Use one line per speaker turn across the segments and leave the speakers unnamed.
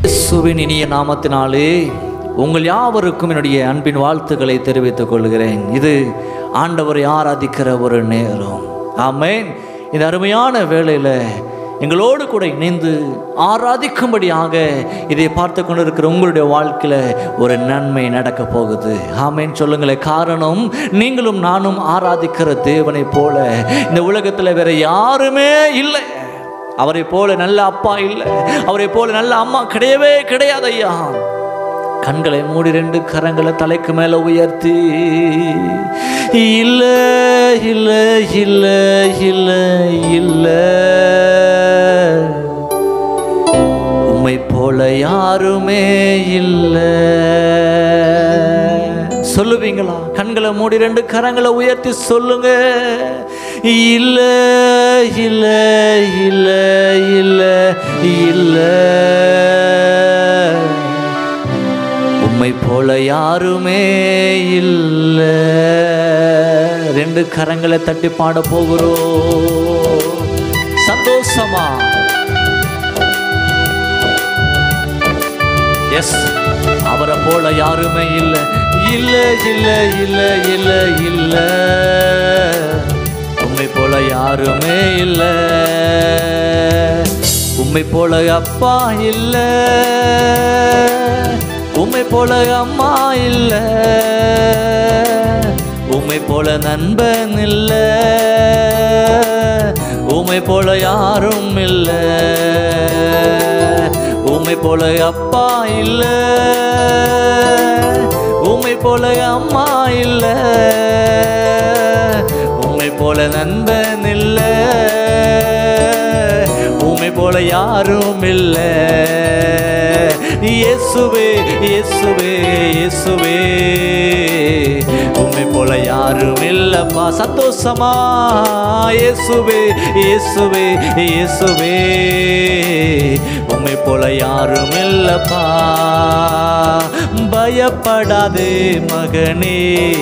இயேசுவின் இனிய நாமத்தினாலே உங்கள் யாவருக்கும் என்னுடைய அன்பின் வாழ்த்துக்களை தெரிவித்துக் கொள்கிறேன் இது ஆண்டவரை ஆராதிக்கிற ஒரு நேரம் ஆமென் இந்த அருமையான வேளையில் எங்களோடு கூட இணைந்து ஆராதிக்கும்படியாக இதை பார்த்து கொண்டிருக்கிற உங்களுடைய வாழ்க்கையில் ஒரு நன்மை நடக்க போகுது ஆமேன் சொல்லுங்களேன் காரணம் நீங்களும் நானும் ஆராதிக்கிற தேவனைப் போல இந்த உலகத்தில் வேற யாருமே இல்லை அவரை போல நல்ல அப்பா இல்லை அவரை போல நல்ல அம்மா கிடையவே கிடையாது ஐயா கண்களை மூடி ரெண்டு கரங்களை தலைக்கு மேல உயர்த்தி இல்ல இல்ல இல்ல இல்ல இல்ல உம்மை போல யாருமே இல்லை சொல்லுவீங்களா கண்களை மூடி ரெண்டு கரங்களை உயர்த்தி சொல்லுங்க இல்ல இல்ல இல்ல இல்ல இல்ல உம்மை போல யாருமே இல்ல ரெண்டு கரங்களை தட்டி பாட போகிறோம் சந்தோஷமா எஸ் அவரை போல யாருமே இல்லை இல்ல இல்ல இல்ல இல்ல இல்ல உண்மை போல யாருமே இல்ல உண்மை போல அப்பா இல்ல உண்மை போல அம்மா இல்ல உண்மை போல நண்பன் இல்ல உண்மை போல யாரும் இல்லை உம்மை போல அப்பா இல்ல உம்மை போல அம்மா இல்ல உம்மை போல நண்பன் இல்ல உம்மை போல யாரும் இல்ல இயேசுவே இயேசுவே இயேசுவே உம்மை போல யாரும் இல்லப்பா சந்தோஷமா இயேசுவே இயேசுவே இயேசுவே உம்மை போல யாரும் இல்லப்பா பயப்படாதே மகனே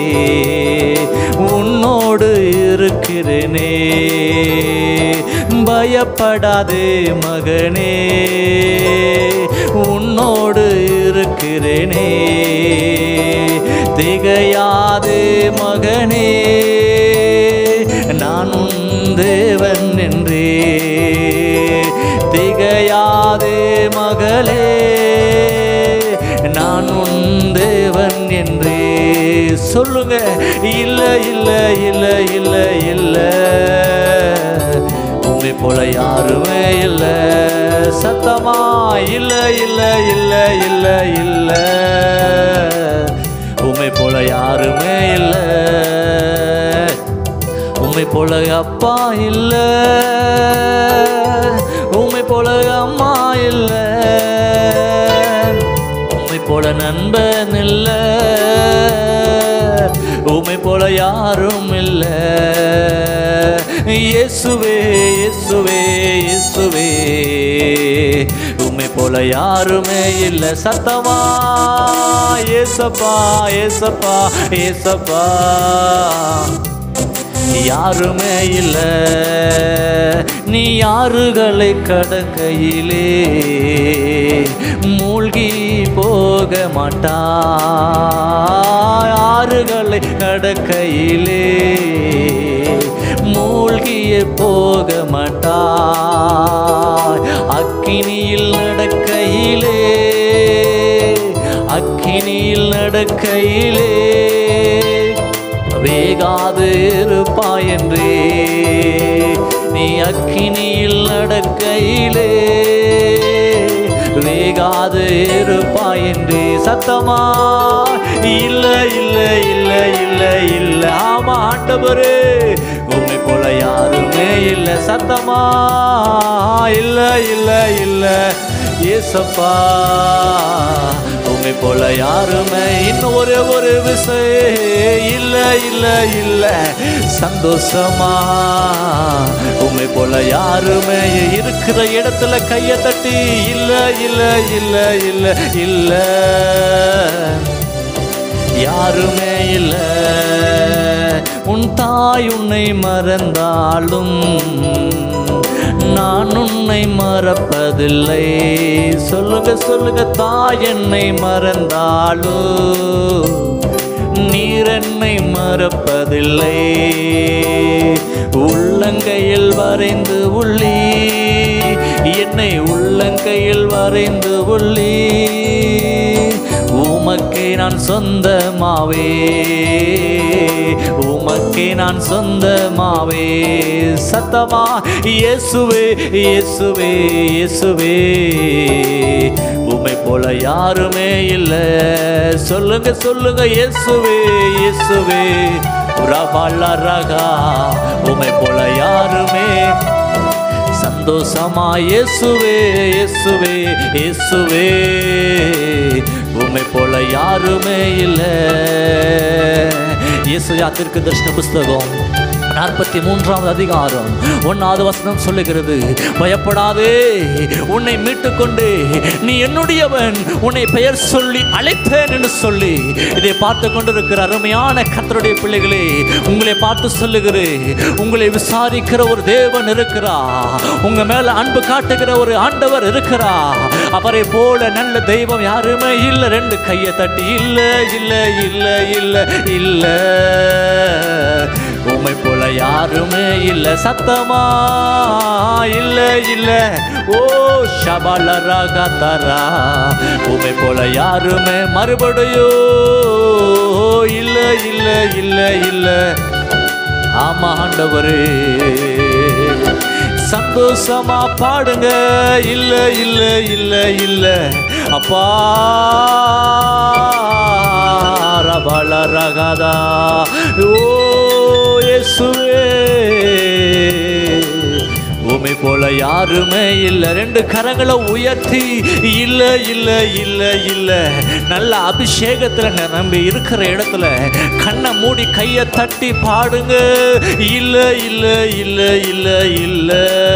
உன்னோடு இருக்கிறேனே பயப்படாதே மகனே உன்னோடு இருக்கிறேனே திகையாதே மகனே நான் உன் தேவன் என்றே திகையாதே மகளே நான் உன் தேவன் என்றே சொல்லுங்க இல்ல இல்ல இல்ல இல்ல இல்ல உண்மை போல யாருமே இல்ல சத்தமா இல்ல இல்ல இல்ல இல்ல இல்ல உண்மை போல யாருமே இல்ல உண்மை போல அப்பா இல்ல உண்மை போல அம்மா இல்ல உண்மை போல நண்பன் இல்ல உண்மை போல யாரும் இல்ல இயேசுவே இயேசுவே இயேசுவே உண்மை போல யாருமே இல்ல சத்தமா ஏசப்பா ஏசப்பா ஏசப்பா யாருமே இல்ல நீ யாருகளை கடக்கையிலே மூழ்கி போக மாட்டா ஆறுகளை கடக்கையிலே மூழ்கிய போக மாட்டா அக்கினியில் நடக்கையிலே அக்கினியில் நடக்கையிலே வேகாது இருப்பாய் என்றே நீ அக்கினியில் நடக்கையிலே வேகாது இருப்பாய் என்றே சத்தமா இல்ல இல்ல இல்ல இல்ல இல்ல ஆமா ஆண்டவரே உண்மை போல யாருமே இல்ல சத்தமா இல்ல இல்ல இல்ல ஏசப்பா உண்மை போல யாருமே இன்னும் ஒரே ஒரு விசை இல்ல இல்ல இல்ல சந்தோஷமா உண்மை போல யாருமே இருக்கிற இடத்துல கைய தட்டி இல்ல இல்ல இல்ல இல்ல இல்ல யாருமே இல்ல உன் தாய் உன்னை மறந்தாலும் நான் உன் உன்னை மறப்பதில்லை சொல்லுங்க சொல்லுங்க தாய் என்னை மறந்தாலோ நீர் என்னை மறப்பதில்லை உள்ளங்கையில் வரைந்து உள்ளி என்னை உள்ளங்கையில் வரைந்து உள்ளி உமக்கே நான் சொந்தமாவே உமக்கே நான் சொந்தமாவே சத்தமா இயேசுவே இயேசுவே இயேசுவே உமை போல யாருமே இல்லை சொல்லுங்க சொல்லுங்க இயேசுவே இயேசுவே ரபாலா ரகா உமை போல யாருமே சந்தோஷமா இயேசுவே இயேசுவே இயேசுவே உம்மை போல யாருமே இல்லை இயேசுயா திருக்கு தர்ஷன புஸ்தகம் நாற்பத்தி மூன்றாவது அதிகாரம் ஒன்னாவது வசனம் சொல்லுகிறது பயப்படாதே உன்னை மீட்டுக்கொண்டு நீ என்னுடையவன் உன்னை பெயர் சொல்லி அழைப்பேன் என்று சொல்லி இதை பார்த்து கொண்டிருக்கிற அருமையான கத்தருடைய பிள்ளைகளே உங்களை பார்த்து சொல்லுகிறேன் உங்களை விசாரிக்கிற ஒரு தேவன் இருக்கிறா உங்க மேல அன்பு காட்டுகிற ஒரு ஆண்டவர் இருக்கிறா அவரை போல நல்ல தெய்வம் யாருமே இல்லை ரெண்டு கையை தட்டி இல்ல இல்ல இல்ல இல்ல இல்ல உமை போல யாருமே இல்ல சத்தமா இல்ல இல்ல ஓ ஷபால ராகதரா உமை போல யாருமே மறுபடியும் இல்ல இல்ல இல்ல இல்ல ஆமா ஆண்டவரே சந்தோஷமா பாடுங்க இல்ல இல்ல இல்ல இல்ல அப்பா ரபல ரகதா ஓ இயேசுவே உமை போல யாருமே இல்லை ரெண்டு கரங்களை உயர்த்தி இல்ல இல்ல இல்ல இல்ல நல்ல அபிஷேகத்துல நிரம்பி இருக்கிற இடத்துல கண்ணை மூடி கையை தட்டி பாடுங்க இல்ல இல்ல இல்ல இல்ல இல்ல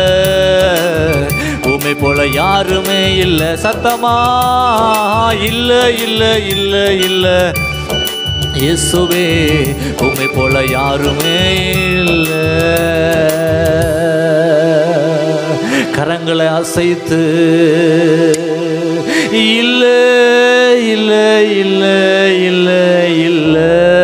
உமை போல யாருமே இல்ல சத்தமா இல்ல இல்ல இல்ல இல்ல இயேசுவே உம்மை போல யாருமே இல்லை கரங்களை அசைத்து இல்ல இல்ல இல்ல இல்ல இல்ல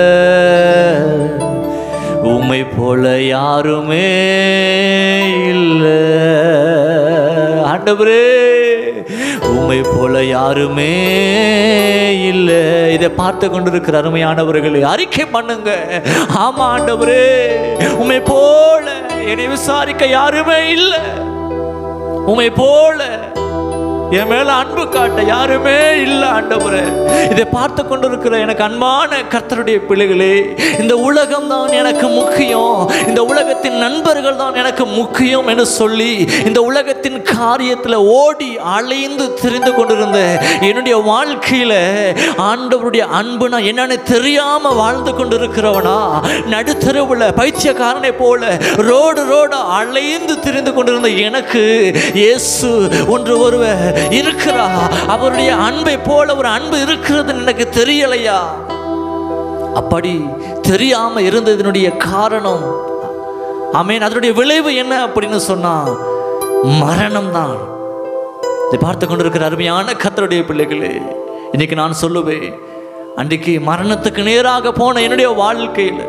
உம்மை போல யாருமே இல்லை ஆண்டவரே உம்மை போல யாருமே இல்லை இதை பார்த்து கொண்டிருக்கிற அருமையானவர்களே அறிக்கை பண்ணுங்க ஆமா ஆண்டவரே உம்மை போல என்னை விசாரிக்க யாருமே இல்லை உம்மை போல என் மேல அன்பு காட்ட யாருமே இல்லை ஆண்டவரே இதை பார்த்து கொண்டிருக்கிற எனக்கு அன்பான கர்த்தருடைய பிள்ளைகளே இந்த உலகம் தான் எனக்கு முக்கியம் இந்த உலகத்தின் நண்பர்கள் தான் எனக்கு முக்கியம் என்று சொல்லி இந்த உலகத்தின் காரியத்தில் ஓடி அலைந்து திரிந்து கொண்டிருந்த என்னுடைய வாழ்க்கையில ஆண்டவருடைய அன்பு நான் என்னன்னு தெரியாம வாழ்ந்து கொண்டிருக்கிறவனா நடுத்தருவில் பைத்தியக்காரனை போல ரோடு ரோடு அலைந்து திரிந்து கொண்டிருந்த எனக்கு இயேசு ஒன்று ஒருவர் இருக்கிறா அவருடைய அன்பை போல ஒரு அன்பு இருக்கிறதுன்னு எனக்கு தெரியலையா அப்படி தெரியாம இருந்ததனுடைய காரணம் ஆமேன் அதனுடைய விளைவு என்ன அப்படின்னு சொன்னா மரணம் தான் இதை பார்த்து கொண்டிருக்கிற அருமையான கத்தருடைய பிள்ளைகளே இன்னைக்கு நான் சொல்லுவேன் அன்றைக்கு மரணத்துக்கு நேராக போன என்னுடைய வாழ்க்கையில்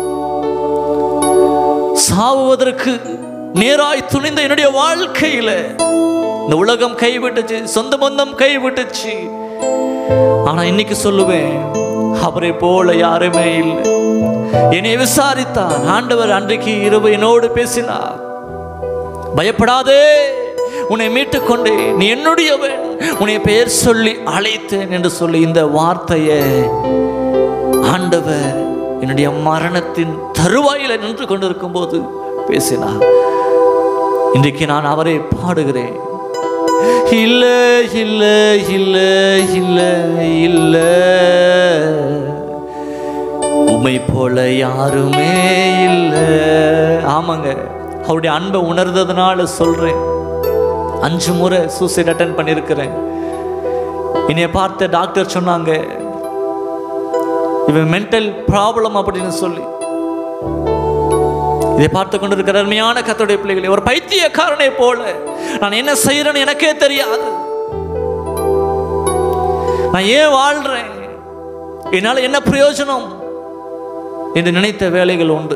சாவுவதற்கு நேராய் துணிந்த என்னுடைய வாழ்க்கையில இந்த உலகம் கைவிட்டுச்சு சொந்த பந்தம் கைவிட்டுச்சு ஆனா இன்னைக்கு சொல்லுவேன் அவரை போல யாருமே இல்லை என்னை விசாரித்தார் ஆண்டவர் அன்றைக்கு இரவு என்னோடு பேசினார் பயப்படாதே உன்னை மீட்டுக்கொண்டே நீ என்னுடையவன் உன்னை பெயர் சொல்லி அழைத்தேன் என்று சொல்லி இந்த வார்த்தையை ஆண்டவர் என்னுடைய மரணத்தின் தருவாயில நின்று கொண்டிருக்கும் போது பேசினார் இன்றைக்கு நான் அவரை பாடுகிறேன் இல்ல இல்ல இல்ல இல்ல இல்ல உமை போல யாருமே இல்ல ஆமாங்க அவருடைய அன்பை உணர்ந்ததுனால சொல்றேன் அஞ்சு முறை சூசைட் அட்டன் பண்ணியிருக்கிறேன் என்னைய பார்த்த டாக்டர் சொன்னாங்க இவன் மென்டல் ப்ராப்ளம் அப்படின்னு சொல்லி இதை பார்த்து கொண்டிருக்கிற அருமையான கத்தோடைய பிள்ளைகளை ஒரு பைத்தியக்காரனை போல நான் என்ன செய்யறேன்னு எனக்கே தெரியாது நான் ஏன் வாழ்றேன் என்னால் என்ன பிரயோஜனம் என்று நினைத்த வேலைகள் உண்டு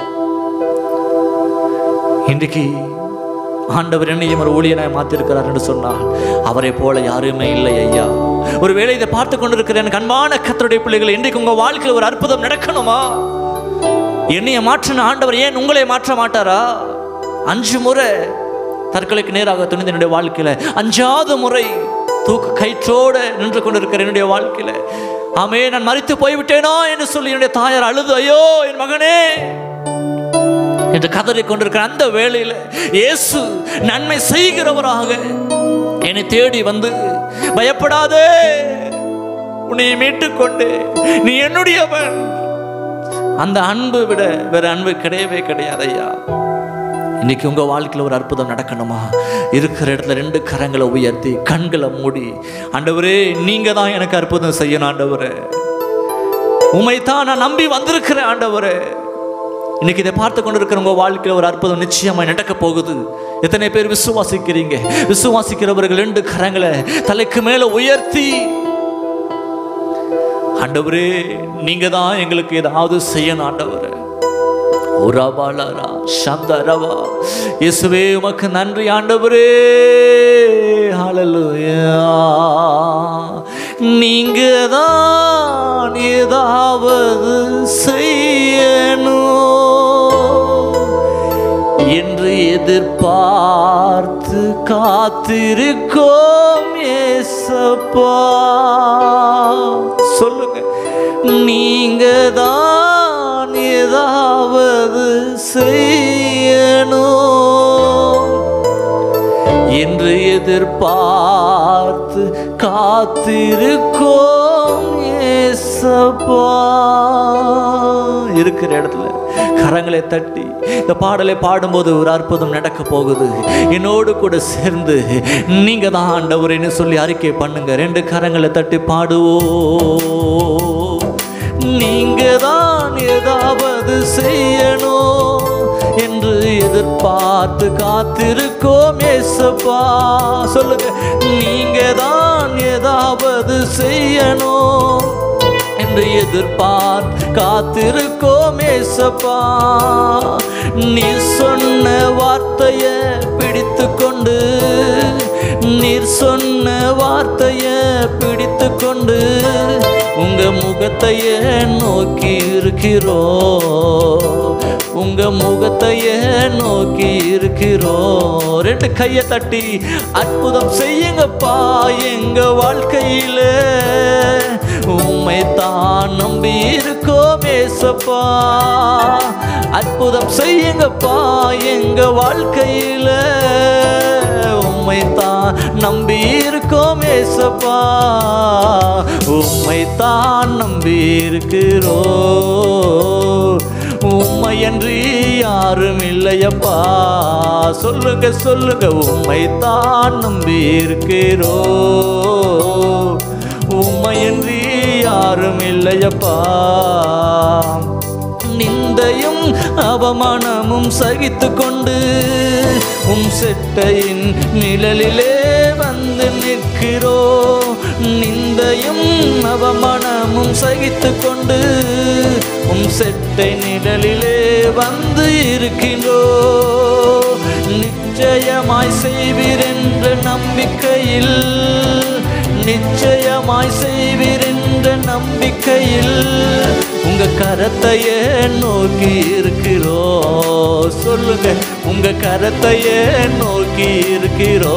இன்றைக்கு ஆண்டவர் என்னையும் ஒரு ஊழியனாய் மாத்திருக்கிறார் என்று சொன்னால் அவரை போல யாருமே இல்லை ஐயா ஒருவேளை இதை பார்த்து கொண்டிருக்கிற எனக்கு அன்பான கத்தருடைய பிள்ளைகள் இன்றைக்கு உங்க வாழ்க்கையில் ஒரு அற்புதம் நடக்கணுமா என்னைய மாற்றின ஆண்டவர் ஏன் உங்களை மாற்ற மாட்டாரா அஞ்சு முறை தற்கொலைக்கு நேராக துணிந்த என்னுடைய வாழ்க்கையில அஞ்சாவது முறை தூக்கு கயிற்றோட நின்று கொண்டிருக்கிற என்னுடைய வாழ்க்கையில ஆமே நான் மறித்து போய்விட்டேனோ என்று சொல்லி என்னுடைய தாயார் அழுது ஐயோ என் மகனே என்று கதறி கொண்டிருக்கிற அந்த வேளையில் இயேசு நன்மை செய்கிறவராக என்னை தேடி வந்து பயப்படாதே உன்னை மீட்டுக்கொண்டு நீ என்னுடையவன் அந்த அன்பு விட வேற அன்பு கிடையவே கிடையாது ஐயா இன்னைக்கு உங்க வாழ்க்கையில் ஒரு அற்புதம் நடக்கணுமா இருக்கிற இடத்துல ரெண்டு கரங்களை உயர்த்தி கண்களை மூடி ஆண்டவரே நீங்க தான் எனக்கு அற்புதம் செய்யணும் ஆண்டவரே உமை தான் நான் நம்பி வந்திருக்கிறேன் ஆண்டவரே இன்னைக்கு இதை பார்த்து கொண்டிருக்கிற உங்க வாழ்க்கையில் ஒரு அற்புதம் நிச்சயமா நடக்க போகுது எத்தனை பேர் விசுவாசிக்கிறீங்க விசுவாசிக்கிறவர்கள் ரெண்டு கரங்களை தலைக்கு மேல உயர்த்தி ஆண்டவரே நீங்க தான் எங்களுக்கு ஏதாவது செய்யணும் ஆண்டவரே உரபாலரா சந்தரவா இயேசுவே உமக்கு நன்றி ஆண்டவரே ஹalleluya நீங்க தான் ஏதாவது செய்யணும் என்று எதிர்பார்த்து காத்திருக்கோம் ஏசப்பா சொல்லுங்க நீங்க தான் ஏதாவது செய்யணும் என்று எதிர்பார்த்து காத்திருக்கோம் ஏசப்பா இருக்கிற இடத்துல கரங்களை தட்டி இந்த பாடலை பாடும்போது ஒரு அற்புதம் நடக்க போகுது என்னோடு கூட சேர்ந்து நீங்க தான் ஆண்டவரேன்னு சொல்லி அறிக்கை பண்ணுங்க ரெண்டு கரங்களை தட்டி பாடுவோம் நீங்க தான் ஏதாவது செய்யணும் என்று எதிர்பார்த்து காத்திருக்கோம் ஏசப்பா சொல்லுங்க நீங்க தான் ஏதாவது செய்யணும் என்று எதிர்பார்த்து காத்திருக்கோம் ஏசப்பா நீ சொன்ன வார்த்தைய பிடித்து கொண்டு நீர் சொன்ன வார்த்தைய பிடித்து கொண்டு உங்க முகத்தையே நோக்கி இருக்கிறோ உங்க முகத்தையே நோக்கி இருக்கிறோ ரெண்டு கையை தட்டி அற்புதம் செய்யுங்கப்பா எங்க வாழ்க்கையில உம்மை தான் நம்பி இருக்கோம் ஏசப்பா அற்புதம் செய்யுங்கப்பா எங்க வாழ்க்கையில உம்மை தான் நம்பி இருக்கோம் ஏசப்பா உம்மை தான் நம்பி இருக்கிறோ உம்மையன்றி யாரும் இல்லையப்பா சொல்லுங்க சொல்லுங்க உம்மை தான் நம்பி இருக்கிறோ உம்மையன்றி யாரும் இல்லையப்பா நிந்தையும் அவமானமும் சகித்து கொண்டு உம் செட்டையின் நிழலிலே வந்து நிற்கிறோ நிந்தையும் அவமானமும் சகித்து கொண்டு உம் செட்டை நிழலிலே வந்து இருக்கின்றோ நிச்சயமாய் செய்வீர் என்ற நம்பிக்கையில் நிச்சயமாய் செய்வீர் என்ற நம்பிக்கையில் உங்க கரத்தையே நோக்கி இருக்கிறோ சொல்லுங்க உங்க கரத்தையே நோக்கி இருக்கிறோ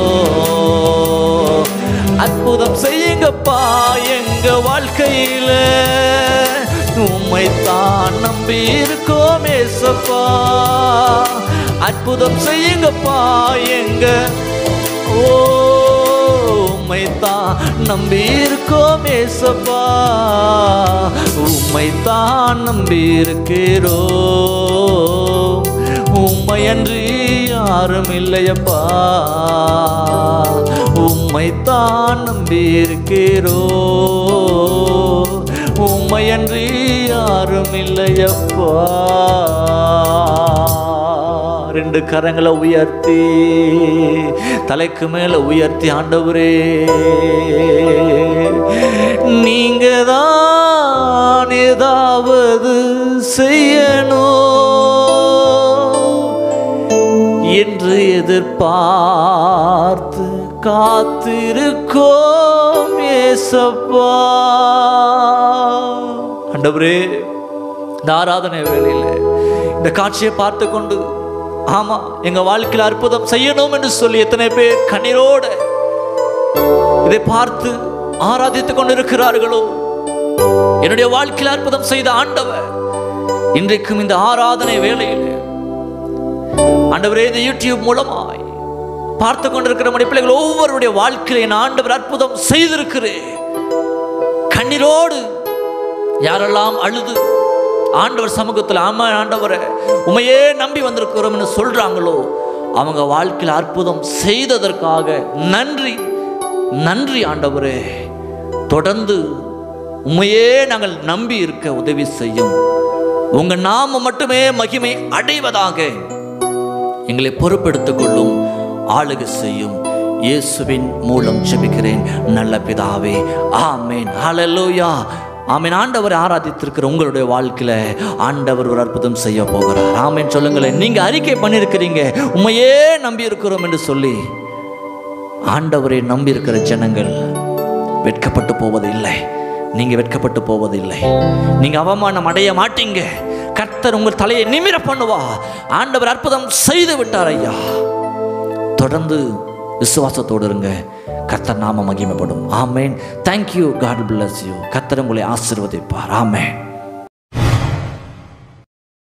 அற்புதம் செய்யுங்கப்பா எங்க வாழ்க்கையில உம்மை தான் நம்பி இருக்கோம் ஏசப்பா அற்புதம் செய்யுங்கப்பா எங்க ஓ உம்மை தான் நம்பி இருக்கோம் ஏசப்பா உம்மை தான் நம்பி இருக்கிறோ உம்மையன்றி யாரும் இல்லையப்பா உம்மை தான் நம்பி இருக்கிறோ உம்மையன்றி யாரும் இல்லையப்பா ரெண்டு கரங்களை உயர்த்தி தலைக்கு மேல உயர்த்தி ஆண்டவரே நீங்க தான் ஏதாவது செய்யணும் என்று எதிர்பார்த்து காத்திருக்கோம் ஏசப்பா ஆண்டவரே இந்த ஆராதனை வேளையில இந்த காட்சியை பார்த்து கொண்டு ஆமா எங்க வாழ்க்கையில் அற்புதம் செய்யணும் என்று சொல்லி எத்தனை பேர் கண்ணீரோட இதை பார்த்து ஆராதித்துக் கொண்டிருக்கிறார்களோ என்னுடைய வாழ்க்கையில் அற்புதம் செய்த ஆண்டவர் இன்றைக்கும் இந்த ஆராதனை வேளையில் ஆண்டவரே இந்த யூடியூப் மூலமாய் பார்த்து கொண்டிருக்கிற நம்முடைய பிள்ளைகள் ஒவ்வொருடைய வாழ்க்கையில என் ஆண்டவர் அற்புதம் செய்திருக்கிறேன் கண்ணீரோடு யாரெல்லாம் அழுது ஆண்டவர் சமூகத்தில் ஆமா ஆண்டவரை உமையே நம்பி வந்திருக்கிறோம்னு சொல்றாங்களோ அவங்க வாழ்க்கையில் அற்புதம் செய்ததற்காக நன்றி நன்றி ஆண்டவரே தொடர்ந்து உமையே நாங்கள் நம்பி இருக்க உதவி செய்யும் உங்க நாம மட்டுமே மகிமை அடைவதாக எங்களை பொறுப்பெடுத்துக் கொள்ளும் ஆளுகை செய்யும் இயேசுவின் மூலம் ஜெபிக்கிறேன் நல்ல பிதாவே ஆமேன் ஹalleluya ஆமேன் ஆண்டவர் ஆராதித்திருக்கிற உங்களுடைய வாழ்க்கையில ஆண்டவர் ஒரு அற்புதம் செய்ய போகிறார் ஆமேன் சொல்லுங்களேன் நீங்க அறிக்கை பண்ணியிருக்கிறீங்க உண்மையே நம்பி இருக்கிறோம் என்று சொல்லி ஆண்டவரை நம்பி இருக்கிற ஜனங்கள் வெட்கப்பட்டு போவது இல்லை நீங்க வெட்கப்பட்டு போவது இல்லை நீங்க அவமானம் அடைய மாட்டீங்க கர்த்தர் உங்கள் தலையை நிமிர பண்ணுவா ஆண்டவர் அற்புதம் செய்து விட்டார் ஐயா தொடர்ந்து விசுவாசத்தோடு இருங்க கர்த்தர் நாம மகிமைப்படும் ஆமேன் தேங்க்யூ காட் bless யூ கர்த்தர் உங்களை ஆசீர்வதிப்பார் ஆமேன்